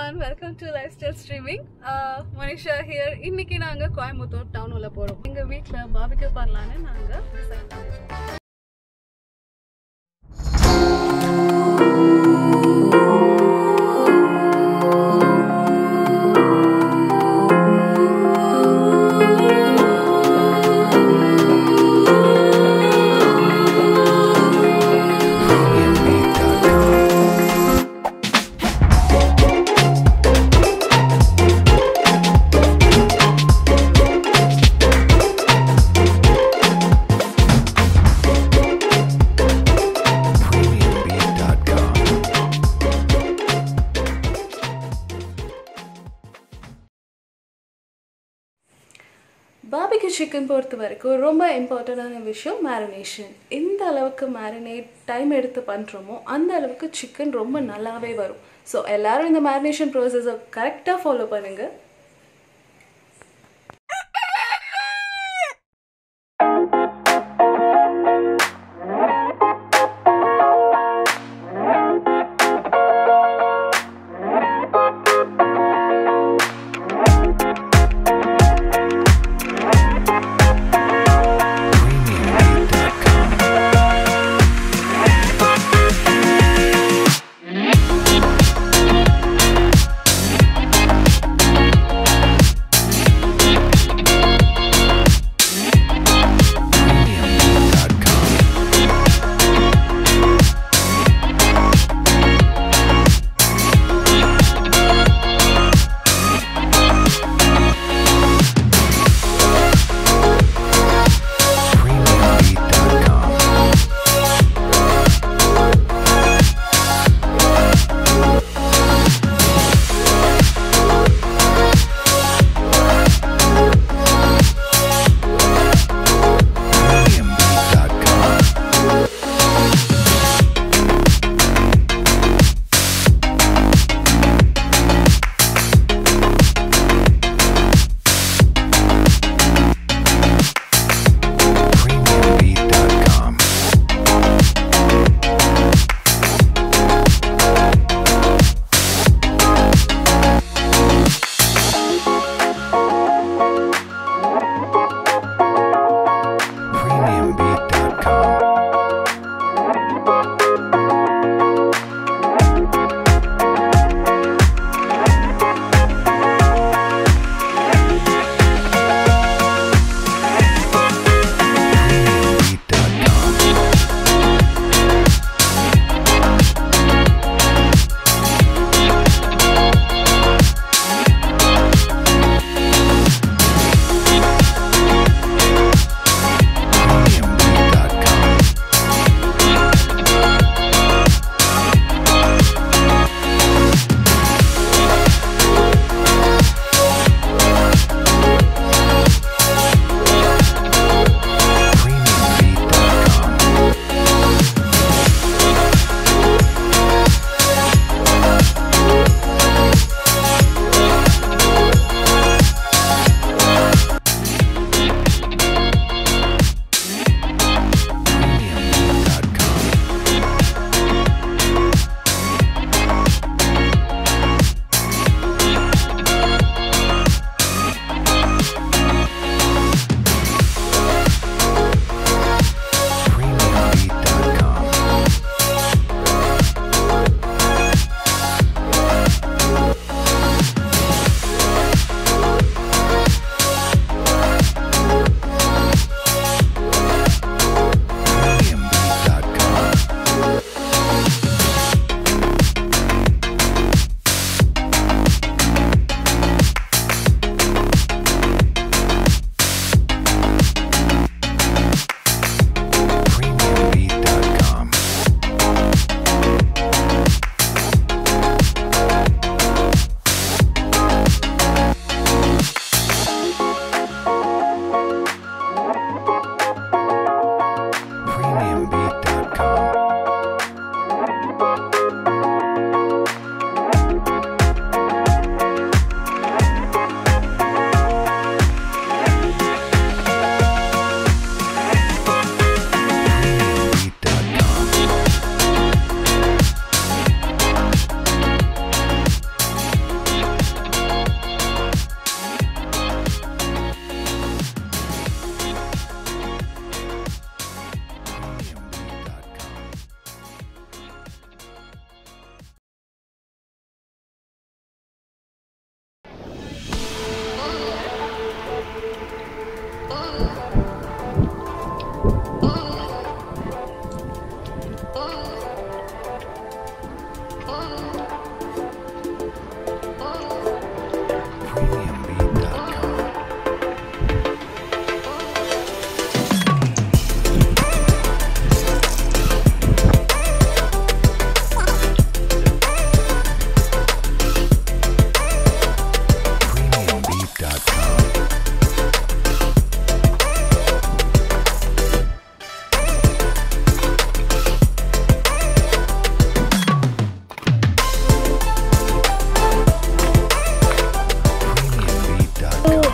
Everyone welcome to lifestyle streaming Manisha here இன்னைக்கு நாங்க Coimbatore down உள்ள போறோம் எங்க வீட்ல பாபிக்கு பண்ணலான்னு நாங்க டிசைட் பண்ணிருக்கோம் பாபிக்கு சிக்கன் பொறுத்த வரைக்கும் ரொம்ப இம்பார்ட்டண்டான விஷயம் மேரினேஷன் எந்த அளவுக்கு மேரினேட் டைம் எடுத்து பண்ணுறோமோ அந்த அளவுக்கு சிக்கன் ரொம்ப நல்லாவே வரும் ஸோ எல்லாரும் இந்த மேரினேஷன் ப்ராசஸை கரெக்டாக ஃபாலோ பண்ணுங்கள்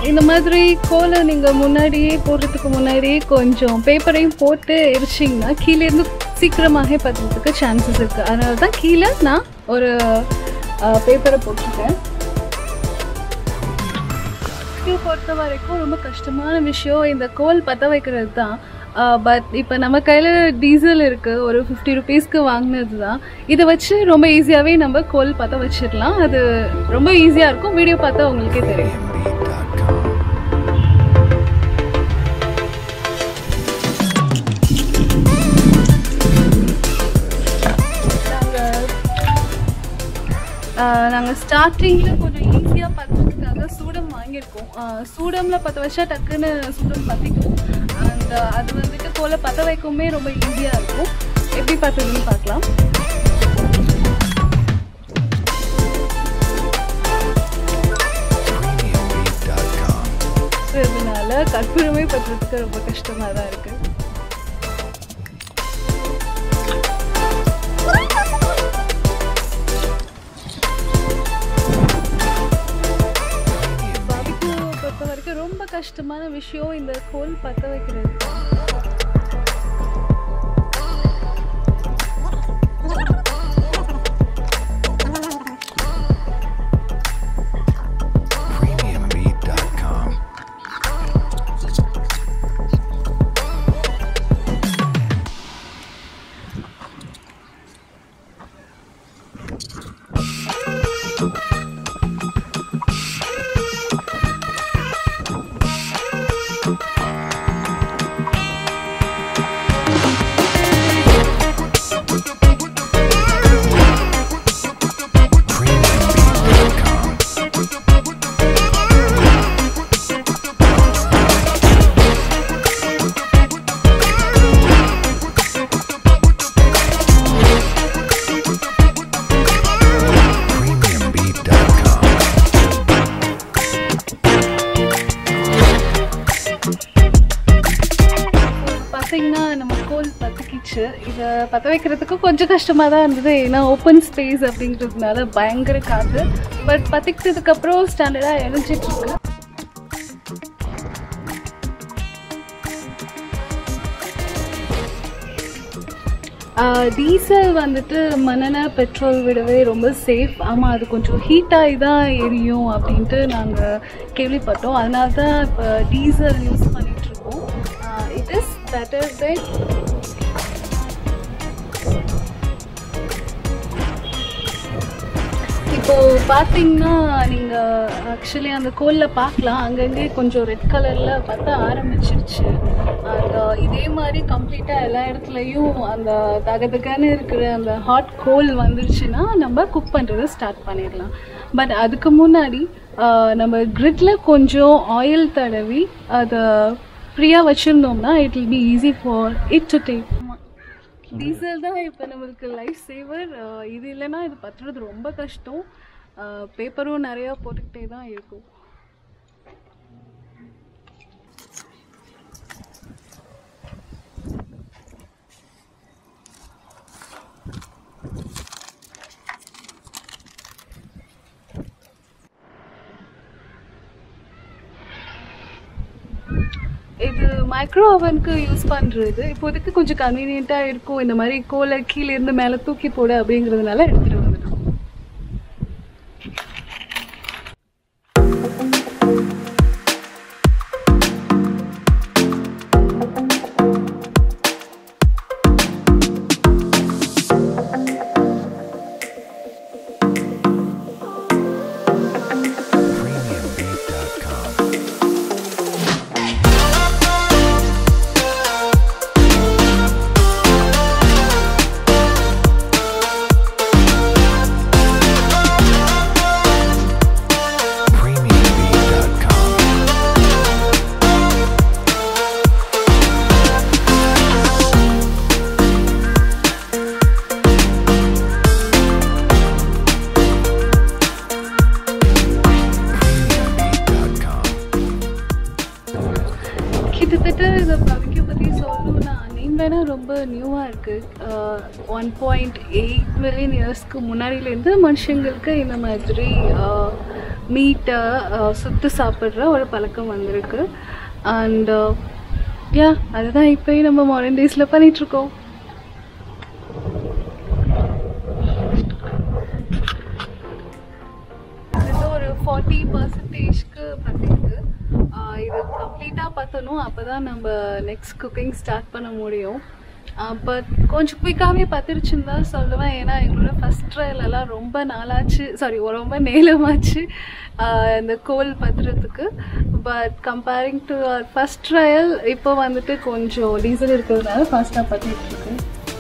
இந்த மாதிரி கோலை நீங்கள் முன்னாடியே போடுறதுக்கு முன்னாடியே கொஞ்சம் பேப்பரையும் போட்டு எரிச்சிங்கன்னா கீழேருந்து சீக்கிரமாகவே பத்துறதுக்கு சான்சஸ் இருக்குது அதனால தான் கீழே நான் ஒரு பேப்பரை போட்டிருக்கேன் குக்கிங் பொறுத்த வரைக்கும் ரொம்ப கஷ்டமான விஷயம் இந்த கோல் பற்ற வைக்கிறது தான் பட் இப்போ நம்ம கையில் டீசல் இருக்குது ஒரு ஃபிஃப்டி ருபீஸ்க்கு வாங்கினது தான் இதை வச்சு ரொம்ப ஈஸியாகவே நம்ம கோல் பற்ற வச்சிடலாம் அது ரொம்ப ஈஸியாக இருக்கும் வீடியோ பார்த்தா உங்களுக்கே தெரியும் நாங்கள் ஸ்டார்டிங்கில் கொஞ்சம் ஈஸியாக பற்றுறதுக்காக சூடம் வாங்கியிருக்கோம் சூடமில் பற்ற வச்சா டக்குன்னு சூடம் பற்றிக்கும் அண்ட் அது வந்துட்டு கோலை பற்ற வைக்கவுமே ரொம்ப ஈஸியாக இருக்கும் எப்படி பற்றுதுன்னு பார்க்கலாம் இதனால கற்பூரமே பற்றுறதுக்கு ரொம்ப கஷ்டமாக தான் இருக்குது பாபிக்கு பொறுத்த வரைக்கும் ரொம்ப கஷ்டமான விஷயம் இந்த கோல் பற்ற வைக்கிறது premiumbeat.com. premiumbeat.com. premiumbeat.com. பார்த்தீங்கன்னா நம்ம கோல் பற்றிக்கிச்சு இதை பற்ற வைக்கிறதுக்கு கொஞ்சம் கஷ்டமாக தான் இருந்தது ஏன்னா ஓப்பன் ஸ்பேஸ் அப்படிங்கிறதுனால பயங்கர காற்று பட் பற்றிக்கிட்டதுக்கப்புறம் ஸ்டாண்டர்டாக எரிஞ்சிட்ருக்கு டீசல் வந்துட்டு மண்ணெண்ணெய் பெட்ரோல் விடவே ரொம்ப சேஃப் ஆமாம் அது கொஞ்சம் ஹீட் ஆகி தான் எரியும் அப்படின்ட்டு நாங்கள் கேள்விப்பட்டோம் அதனால தான் இப்போ டீசல் யூஸ் பண்ணிகிட்ருக்கோம் இட் இஸ் பெட்டர் தென் இப்போ பார்த்தீங்கன்னா நீங்கள் ஆக்சுவலி அந்த கோலில் பார்க்கலாம் அங்கங்கே கொஞ்சம் ரெட் கலரில் பற்ற ஆரம்பிச்சிருச்சு அந்த இதே மாதிரி கம்ப்ளீட்டாக எல்லா இடத்துலையும் அந்த தகதகன்னு இருக்கிற அந்த ஹாட் கோல் வந்துருச்சுன்னா நம்ம குக் பண்ணுறதை ஸ்டார்ட் பண்ணிடலாம் பட் அதுக்கு முன்னாடி ஆஹ், நம்ம கிரிட்ல கொஞ்சம் ஆயில் தடவி அதை ஃப்ரீயாக வச்சுருந்தோம்னா it will be easy for it to take diesel தான் இப்போ நம்மளுக்கு லைஃப் சேவர் இது இல்லைன்னா இது பற்றுறது ரொம்ப கஷ்டம் பேப்பரும் நிறையா போட்டுக்கிட்டே தான் இருக்கும் இது மைக்ரோ ஓவனுக்கு யூஸ் பண்ணுறது இப்போதைக்கு கொஞ்சம் கன்வீனியண்ட்டாக இருக்கும் இந்த மாதிரி கோலை கீழே இருந்து மேலே தூக்கி போடு அப்படிங்கிறதுனால எடுத்துகிட்டு வந்துட்டோம் premiumbeat.com. premiumbeat.com. premiumbeat.com. கிட்டத்தட்ட இதை பவிக்க பற்றி சொல்லணும்னா நேம் வேணால் ரொம்ப நியூவாக இருக்குது ஒன் பாயிண்ட் எயிட் மில்லியன் இயர்ஸ்க்கு முன்னாடியிலேருந்து மனுஷங்களுக்கு இந்த மாதிரி மீட்டை சுட்டு சாப்பிட்ற ஒரு பழக்கம் வந்திருக்கு அண்ட் யா அதுதான் இப்போயும் நம்ம மாடர்ன் டேஸில் பண்ணிகிட்ருக்கோம் இது ஒரு ஃபார்ட்டி பர்சன்டேஜ்க்கு பற்றிருக்கு இது கம்ப்ளீட்டாக பற்றணும் அப்போ தான் நம்ம நெக்ஸ்ட் குக்கிங் ஸ்டார்ட் பண்ண முடியும் பட் கொஞ்சம் குயிக்காகவே பத்திருச்சுன்னு தான் சொல்லுவேன் ஏன்னா எங்களோட ஃபஸ்ட் ட்ரையலெல்லாம் ரொம்ப நாளாச்சு சாரி ரொம்ப நேரமாச்சு ஆஹ் இந்த கோல் பத்துறதுக்கு but comparing to first trial இப்போ வந்துட்டு கொஞ்சம் டீசல் இருக்கிறதுனால ஃபாஸ்ட்டாக பற்றிட்டு இருக்கு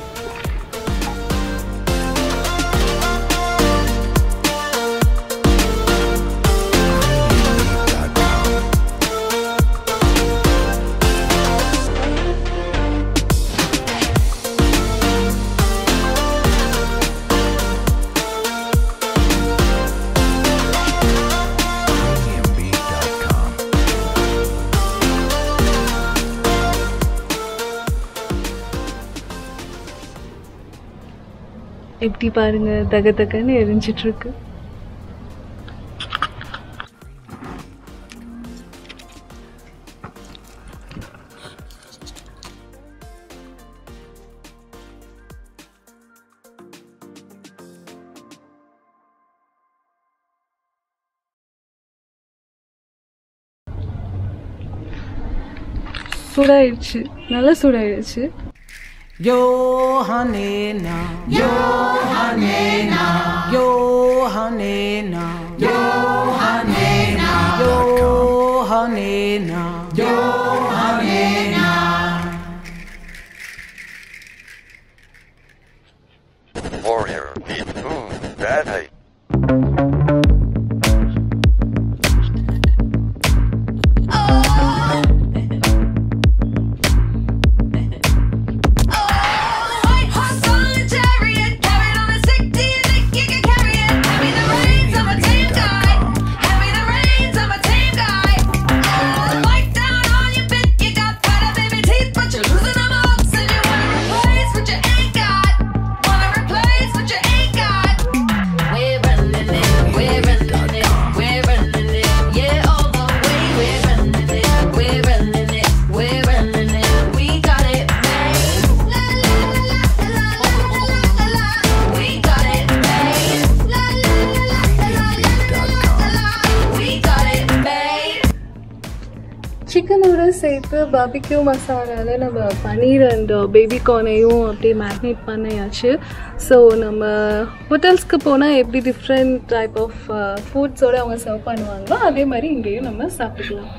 Premiumbeat.com. எப்படி பாருங்க தக தகன்னு எரிஞ்சிட்டு இருக்கு சூடாயிடுச்சு நல்லா சூடாயிடுச்சு Yo, honey, now. Yo, honey, now. Yo, honey, now. Yo, honey, now. Yo, honey, now. Yo, honey, now. Warrior, beat boom, bad height. White horse on a chariot, carried on a sick deer, Nick, you can carry it. Hand me the reins, I'm a tame guy. Hand me the reins, I'm a tame guy. Oh, bite down on your bit, you got better baby teeth, but you're losing them all. Said you wanna replace what you ain't got. Wanna replace what you ain't got. We're running it, we're running it, we're running it, yeah, all the way. We're running it, we're running it, we're running it. We got it made. La la la la la la la la. We got it made. La la la la la la la la. We got it made. சிக்கனோட சேர்த்து barbecue மசாலாவில் நம்ம பன்னீர் and baby கார்னையும் அப்படியே marinate பண்ணியாச்சு so நம்ம ஹோட்டல்ஸ்க்கு போனால் எப்படி different type of ஃபுட்ஸோட அவங்க சர்வ் பண்ணுவாங்களோ அதே மாதிரி இங்கேயும் நம்ம சாப்பிட்டுக்கலாம்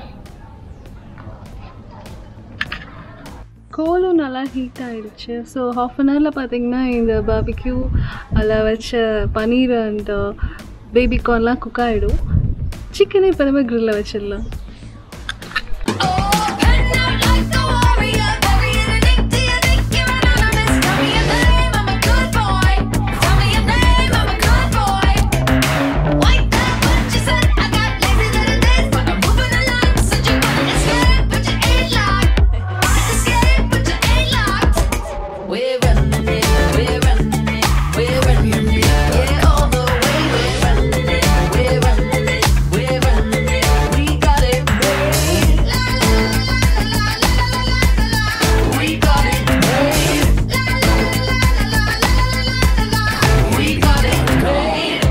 கோலும் நல்லா ஹீட் ஆயிடுச்சு ஸோ ஹாஃப் அன் ஹவரில் பார்த்தீங்கன்னா இந்த பாபிக்யூ அதில் வச்ச பன்னீர் அண்ட் பேபி கார்ன்லாம் குக் ஆகிடும் சிக்கனை இப்போ நம்ம க்ரில்ல வச்சிடலாம் Oh, pen out like a warrior, bury it in ink. Do you think you're anonymous? Tell me your name, I'm a good boy. Tell me your name, I'm a good boy. White that what you said. I got lazy little days, but I'm moving along. Said you wanna escape, but you ain't locked. Escape, but you ain't locked. We're running it, we're running it, we're running it, yeah, all the way. We're running it, we're running it, we're running it. We got it made. La la la la la la la la la. We got it made. La la la la la la la la la. We got it made.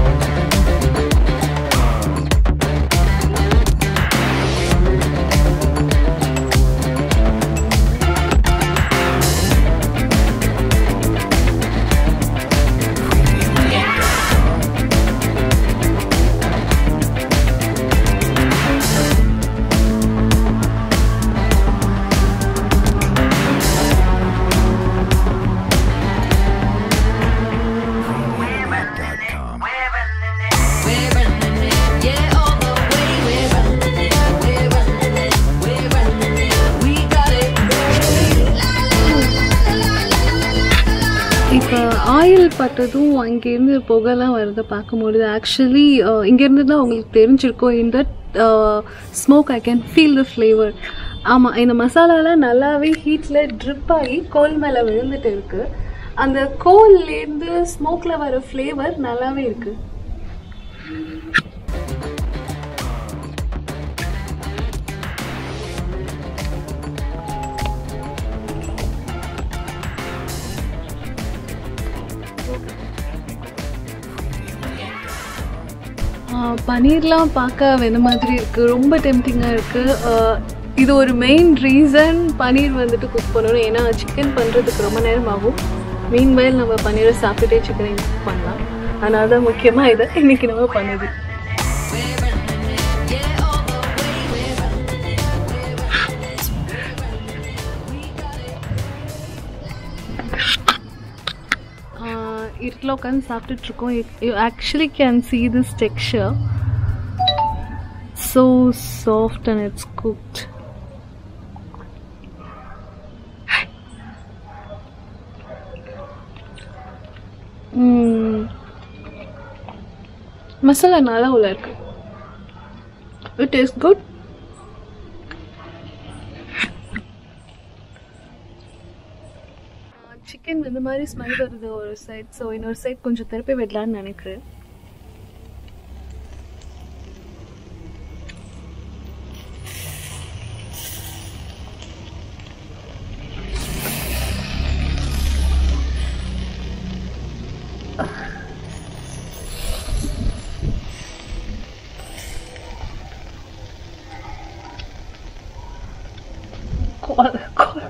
Premiumbeat.com. We're running it, yeah, all the way. We're running it, we're running it, we're running it. We got it made. La la la la la la la la. இப்போ oil பட்டதும் அங்கேருந்து புகைலாம் வரதை பார்க்க முடியுது actually இங்கேருந்து தான் உங்களுக்கு தெரிஞ்சிருக்கும் இந்த smoke I can feel the flavour ஆமாம் இந்த மசாலாலாம் நல்லாவே ஹீட்டில் ட்ரிப் ஆகி கோல் மேலே விழுந்துட்டு இருக்கு அந்த கோல்லேருந்து ஸ்மோக்கில் வர ஃப்ளேவர் நல்லாவே இருக்குது பன்னீர்லாம் பார்க்க வெந்த மாதிரி இருக்குது ரொம்ப டெம்டிங்காக இருக்குது இது ஒரு மெயின் ரீசன் பன்னீர் வந்துட்டு குக் பண்ணணும் ஏன்னா சிக்கன் பண்ணுறதுக்கு ரொம்ப நேரம் ஆகும் மீன் வயல் நம்ம பன்னீரை சாப்பிட்டுட்டே சிக்கனை குக் பண்ணலாம் அதனால தான் முக்கியமாக இதை இன்னைக்கு நம்ம பண்ணுது இருட்டில் உட்காந்து சாப்பிட்டுட்ருக்கோம் you actually can see this texture so soft and it's cooked ம். மசாலா நல்லா உள்ள இருக்கு இட் இஸ் குட் சிக்கன் இந்த மாதிரி ஸ்மெல் வருது ஒரு சைட் ஸோ இன்னொரு சைட் கொஞ்சம் திருப்பி விடலான்னு நினைக்கிறேன் கொலை கொலை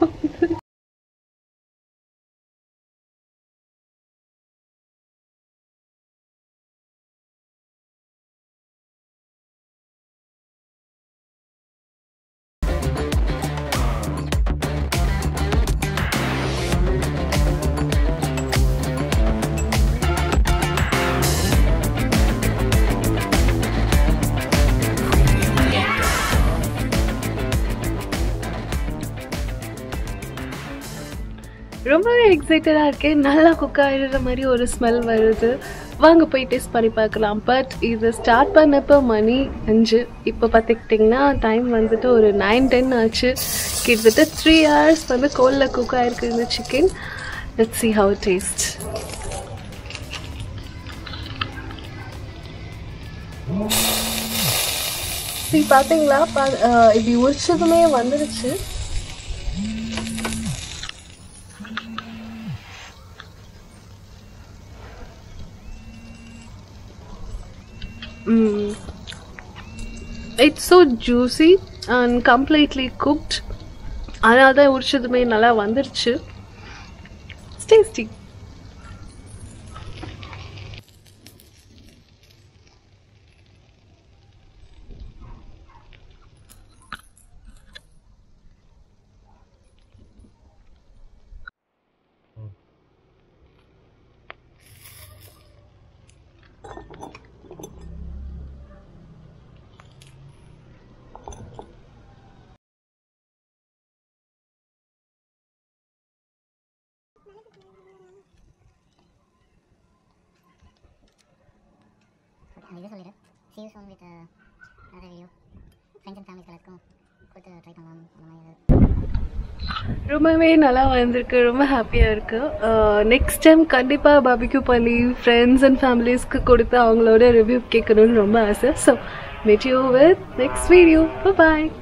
ரொம்பவே எக்ஸைட்டடாக இருக்கேன் நல்லா குக் ஆகிடுற மாதிரி ஒரு ஸ்மெல் வருது வாங்க போய் டேஸ்ட் பண்ணி பார்க்கலாம் பட் இது ஸ்டார்ட் பண்ணப்போ மணி அஞ்சு இப்போ பார்த்துக்கிட்டிங்கன்னா டைம் வந்துட்டு ஒரு நைன் டென் ஆச்சு கிட்டத்தட்ட த்ரீ ஹவர்ஸ் வந்து கோலில் குக் ஆகிருக்கு இந்த chicken let see how taste சரி பார்த்தீங்களா பா அஹ் இப்படி உரிச்சதுமே வந்துருச்சு Mm. It's so juicy and completely cooked. அதனால தான் உரிச்சதுமே நல்லா வந்துருச்சு டேஸ்டி இது சொல்லிடு see you soon with uh, another video friends and families எல்லாத்துக்கும் கொடுத்து ட்ரை பண்ணலாம் அந்த மாதிரி ஏதாவது ரொம்பவே நல்லா வந்திருக்கு ரொம்ப ஹாப்பியாக இருக்குது நெக்ஸ்ட் டைம் கண்டிப்பாக பாபிக்யூ பண்ணி ஃப்ரெண்ட்ஸ் அண்ட் ஃபேமிலிஸ்க்கு கொடுத்து அவங்களோட ரிவ்யூ கேட்கணும்னு ரொம்ப ஆசை so meet you with next video bye bye